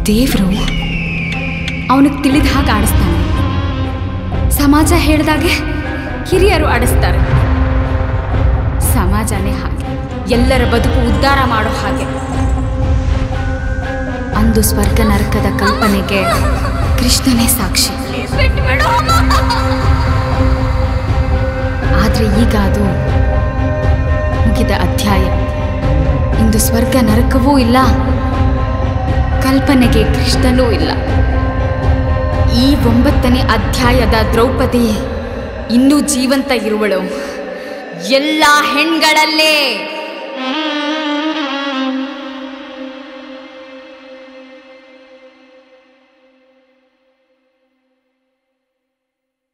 ದೇವರು ಅವನಿಗೆ ತಿಳಿದ ಹಾಗೆ ಆಡಿಸ್ತಾನೆ ಸಮಾಜ ಹೇಳ್ದಾಗೆ ಹಿರಿಯರು ಆಡಿಸ್ತಾರೆ ಸಮಾಜನೇ ಹಾಗೆ ಎಲ್ಲರ ಬದುಕು ಉದ್ಧಾರ ಮಾಡೋ ಹಾಗೆ ಅಂದು ಸ್ವರ್ಗ ನರಕದ ಕಲ್ಪನೆಗೆ ಕೃಷ್ಣನೇ ಸಾಕ್ಷಿ ಆದರೆ ಈಗ ಅದು ಮುಗಿದ ಅಧ್ಯಾಯ ಇಂದು ಸ್ವರ್ಗ ನರಕವೂ ಇಲ್ಲ ಕಲ್ಪನೆಗೆ ಕೃಷ್ಣನೂ ಇಲ್ಲ ಈ ಒಂಬತ್ತನೇ ಅಧ್ಯಾಯದ ದ್ರೌಪದಿ ಇನ್ನೂ ಜೀವಂತ ಇರುವಳು ಎಲ್ಲ ಹೆಣ್ಗಳಲ್ಲೇ